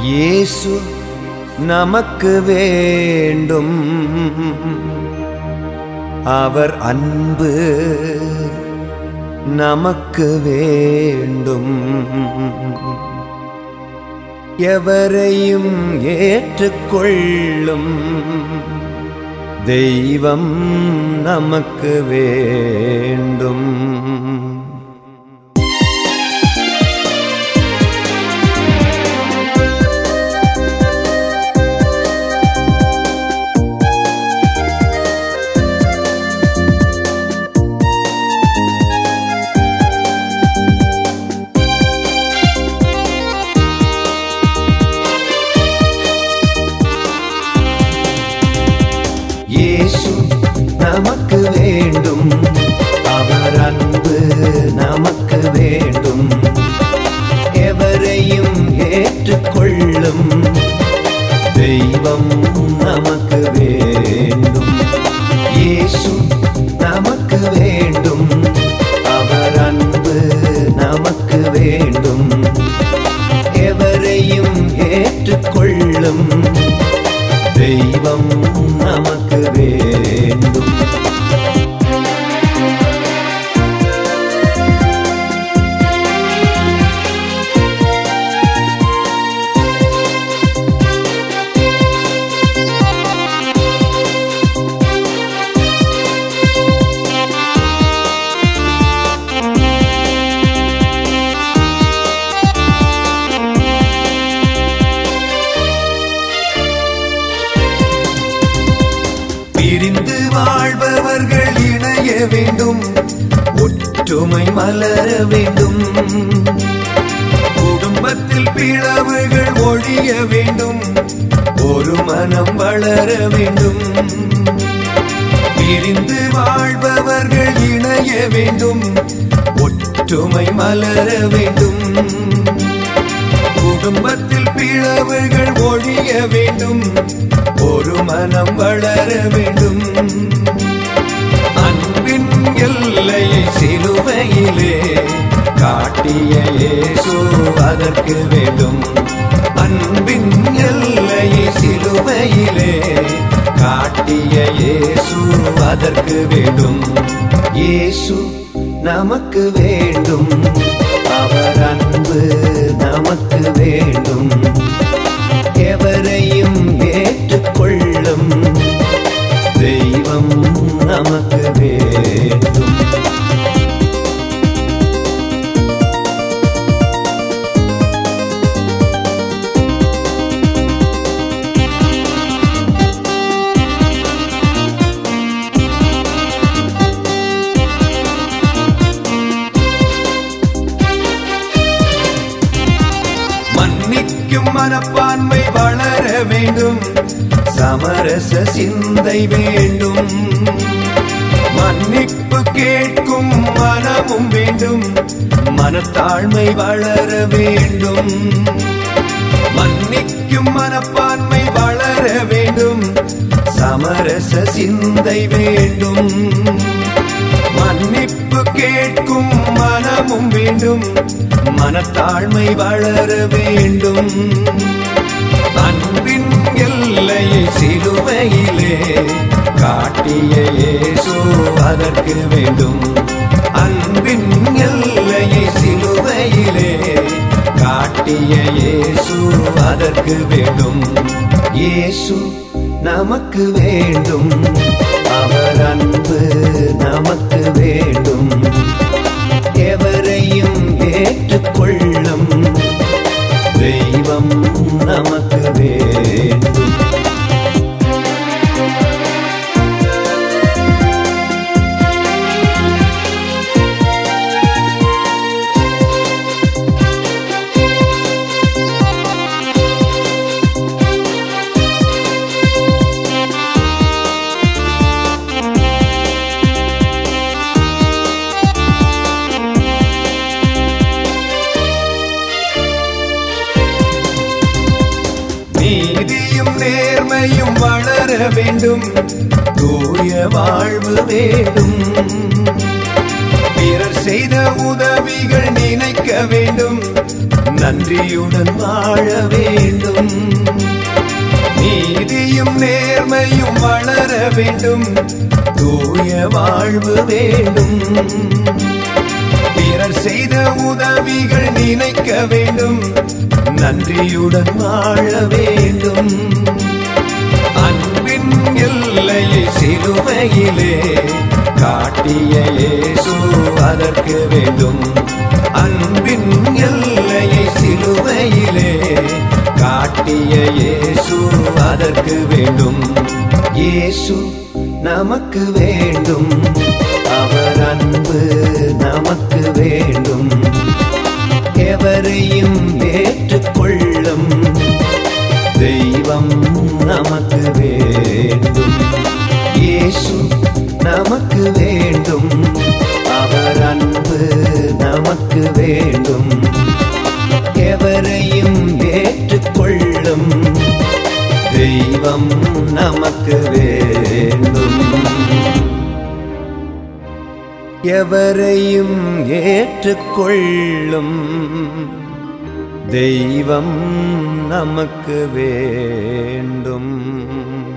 இயேசு நமக்கு வேண்டும் அவர் அன்பு நமக்கு வேண்டும் எவரையும் ஏற்றுக்கொள்ளும் தெய்வம் நமக்கு வேண்டும் இயேசு நமக்கு வேண்டும் அவர் அன்பு நமக்கு வேண்டும் எவரையும் ஏற்றுக்கொள்ளும் தெய்வம் நமக்கு வேண்டும் இயேசு நமக்கு வேண்டும் அவர் அன்பு நமக்கு வேண்டும் எவரையும் ஏற்றுக்கொள்ளும் தெய்வம் நமக்கு வேண்டும் பிரிந்து வாழ்பவர்கள் இணைய வேண்டும் ஒற்றுமை மலர வேண்டும் குடும்பத்தில் பிளவுகள் ஒழிய வேண்டும் ஒரு மனம் வளர வேண்டும் பிரிந்து வாழ்பவர்கள் இணைய வேண்டும் ஒற்றுமை மலர வேண்டும் குடும்பத்தில் பிளவுகள் ஒழிய வேண்டும் ஒரு மனம் வளர வேண்டும் அன்பின் எல்லையை சிலுவையிலே காட்டிய இயேசு அதற்கு வேண்டும் அன்பின் எல்லையை சிலுவையிலே காட்டிய இயேசு அதற்கு வேண்டும் இயேசு நமக்கு வேண்டும் அவர் அன்பு நமக்கு வேண்டும் எவரையும் ஏற்றுக்கொள்ளும் தெய்வம் நமக்கு வேண்டும் மன்னிக்கும் மனப்பான்மை வளர வேண்டும் சமரச சிந்தை வேண்டும் மன்னிப்பு கேட்கும் மனமும் வேண்டும் மனத்தாழ்மை வளர வேண்டும் மன்னிக்கும் மனப்பான்மை வளர வேண்டும் சமரச சிந்தை வேண்டும் மன்னிப்பு கேட்கும் மனமும் வேண்டும் மனத்தாழ்மை வளர வேண்டும் அன்பின் எல்லையை சிலுவையிலே காட்டிய இயேசு அதற்கு வேண்டும் அன்பின் எல்லையை சிலுவையிலே காட்டிய இயேசு அதற்கு வேண்டும் இயேசு நமக்கு வேண்டும் அவர் அன்பு நமக்கு வேண்டும் எவரையும் ஏற்றுக்கொள்ளும் தெய்வம் நமக்கு வேண்டும் நீதியும் நேர்மையும் வளர வேண்டும் தூய வாழ்வு வேண்டும் பிறர் செய்த உதவிகள் நினைக்க வேண்டும் நன்றியுடன் வாழ வேண்டும் நீதியும் நேர்மையும் வளர வேண்டும் தூய வாழ்வு வேண்டும் பிறர் செய்த உதவிகள் நினைக்க வேண்டும் நன்றியுடன் வாழ வேண்டும் அன்பின் எல்லையை சிலுவையிலே காட்டிய இயேசு அதற்கு வேண்டும் அன்பின் எல்லையை சிலுவையிலே காட்டிய இயேசு அதற்கு வேண்டும் இயேசு நமக்கு வேண்டும் அவர் அன்பு நமக்கு வேண்டும் எவரையும் ஏற்றுக்கொள்ளும் தெய்வம் நமக்கு வேண்டும் இயேசு நமக்கு வேண்டும் அவர் அன்பு நமக்கு வேண்டும் எவரையும் ஏற்றுக்கொள்ளும் தெய்வம் நமக்கு வேண்டும் எவரையும் ஏற்றுக்கொள்ளும் தெய்வம் நமக்கு வேண்டும்